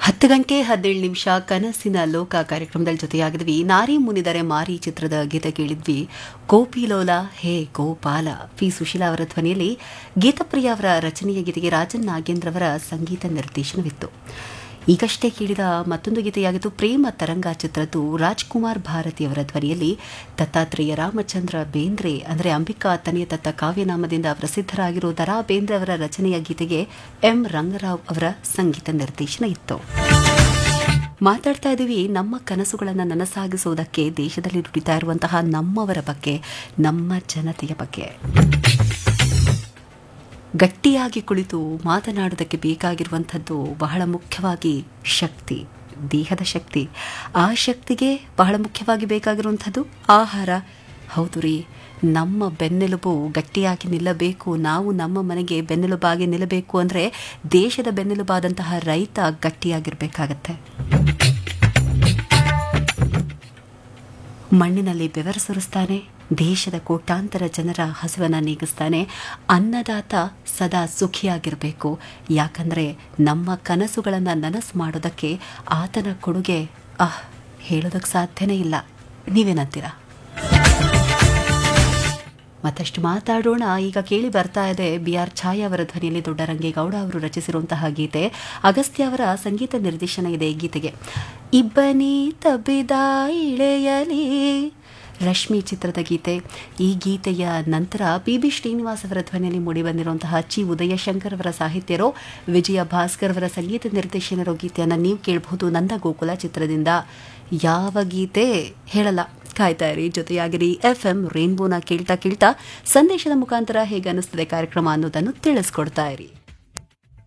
ಹತ್ತು ಗಂಟೆ ಹದಿನೇಳು ನಿಮಿಷ ಕನಸಿನ ಲೋಕ ಕಾರ್ಯಕ್ರಮದಲ್ಲಿ ಜೊತೆಯಾಗಿದ್ವಿ ನಾರಿ ಮುನಿದರೆ ಮಾರಿ ಚಿತ್ರದ ಗೀತೆ ಕೇಳಿದ್ವಿ ಗೋಪಿಲೋಲ ಹೇ ಗೋಪಾಲ ಪಿ ಸುಶೀಲಾ ಅವರ ಧ್ವನಿಯಲ್ಲಿ ಗೀತಪ್ರಿಯ ಅವರ ರಚನೆಯ ಗೀತೆಗೆ ರಾಜನ್ ನಾಗೇಂದ್ರ ಅವರ ಸಂಗೀತ ನಿರ್ದೇಶನವಿತ್ತು ಈಗಷ್ಟೇ ಕೇಳಿದ ಮತ್ತೊಂದು ಗೀತೆಯಾಗಿತ್ತು ಪ್ರೇಮ ತರಂಗ ಚಿತ್ರದ್ದು ರಾಜ್ಕುಮಾರ್ ಭಾರತಿಯವರ ಧ್ವನಿಯಲ್ಲಿ ದತ್ತಾತ್ರೇಯ ರಾಮಚಂದ್ರ ಬೇಂದ್ರೆ ಅಂದರೆ ಅಂಬಿಕಾ ತನೆಯ ತತ್ತ ಕಾವ್ಯನಾಮದಿಂದ ಪ್ರಸಿದ್ಧರಾಗಿರುವ ದರಾ ಬೇಂದ್ರೆ ಅವರ ರಚನೆಯ ಗೀತೆಗೆ ಎಂ ರಂಗರಾವ್ ಅವರ ಸಂಗೀತ ನಿರ್ದೇಶನ ಇತ್ತು ಮಾತಾಡ್ತಾ ಇದ್ದೀವಿ ನಮ್ಮ ಕನಸುಗಳನ್ನು ನನಸಾಗಿಸುವುದಕ್ಕೆ ದೇಶದಲ್ಲಿ ದುಡಿತಾ ಇರುವಂತಹ ನಮ್ಮವರ ಬಗ್ಗೆ ನಮ್ಮ ಜನತೆಯ ಬಗ್ಗೆ ಗಟ್ಟಿಯಾಗಿ ಕುಳಿತು ಮಾತನಾಡುವುದಕ್ಕೆ ಬೇಕಾಗಿರುವಂಥದ್ದು ಬಹಳ ಮುಖ್ಯವಾಗಿ ಶಕ್ತಿ ದೇಹದ ಶಕ್ತಿ ಆ ಶಕ್ತಿಗೆ ಬಹಳ ಮುಖ್ಯವಾಗಿ ಬೇಕಾಗಿರುವಂಥದ್ದು ಆಹಾರ ಹೌದು ರೀ ನಮ್ಮ ಬೆನ್ನೆಲುಬು ಗಟ್ಟಿಯಾಗಿ ನಿಲ್ಲಬೇಕು ನಾವು ನಮ್ಮ ಮನೆಗೆ ಬೆನ್ನೆಲುಬಾಗಿ ನಿಲ್ಲಬೇಕು ಅಂದರೆ ದೇಶದ ಬೆನ್ನೆಲುಬಾದಂತಹ ರೈತ ಗಟ್ಟಿಯಾಗಿರಬೇಕಾಗತ್ತೆ ಮಣ್ಣಿನಲ್ಲಿ ಬೆವರು ಸುರಿಸ್ತಾನೆ ದೇಶದ ಕೋಟ್ಯಾಂತರ ಜನರ ಹಸಿವನ್ನು ನೀಗಿಸ್ತಾನೆ ಅನ್ನದಾತ ಸದಾ ಸುಖಿಯಾಗಿರಬೇಕು ಯಾಕಂದರೆ ನಮ್ಮ ಕನಸುಗಳನ್ನು ನನಸು ಮಾಡೋದಕ್ಕೆ ಆತನ ಕೊಡುಗೆ ಆಹ್ ಹೇಳೋದಕ್ಕೆ ಸಾಧ್ಯನೇ ಇಲ್ಲ ನೀವೇನಂತೀರಾ ಮತ್ತಷ್ಟು ಮಾತಾಡೋಣ ಈಗ ಕೇಳಿ ಬರ್ತಾ ಇದೆ ಬಿ ಆರ್ ಛಾಯಾ ಅವರ ಧ್ವನಿಯಲ್ಲಿ ದೊಡ್ಡರಂಗೇಗೌಡ ಅವರು ರಚಿಸಿರುವಂತಹ ಗೀತೆ ಅಗಸ್ತ್ಯ ಅವರ ಸಂಗೀತ ನಿರ್ದೇಶನ ಇದೆ ಈ ಗೀತೆಗೆ ಇಬ್ಬನಿ ತಬ್ಬಿದ ಇಳೆಯಲಿ ರಶ್ಮಿ ಚಿತ್ರದ ಗೀತೆ ಈ ಗೀತೆಯ ನಂತರ ಪಿ ಬಿ ಶ್ರೀನಿವಾಸ್ ಅವರ ಧ್ವನಿಯಲ್ಲಿ ಮೂಡಿಬಂದಿರುವಂತಹ ಚಿ ಉದಯಶಂಕರ್ ಅವರ ಸಾಹಿತ್ಯರೋ ವಿಜಯ ಭಾಸ್ಕರ್ ಅವರ ಸಂಗೀತ ನಿರ್ದೇಶನರೋ ಗೀತೆಯನ್ನು ನೀವು ಕೇಳಬಹುದು ನಂದ ಗೋಕುಲ ಚಿತ್ರದಿಂದ ಯಾವ ಗೀತೆ ಹೇಳಲ್ಲ ಕಾಯ್ತಾ ಇರಿ ಜೊತೆಯಾಗಿರಿ ಎಫ್ ಎಂ ರೇನ್ಬೋನ ಕೇಳ್ತಾ ಕೇಳ್ತಾ ಸಂದೇಶದ ಮುಖಾಂತರ ಹೇಗೆ ಅನ್ನಿಸ್ತದೆ ಕಾರ್ಯಕ್ರಮ ಅನ್ನೋದನ್ನು ತಿಳಿಸ್ಕೊಡ್ತಾ ಇರಿ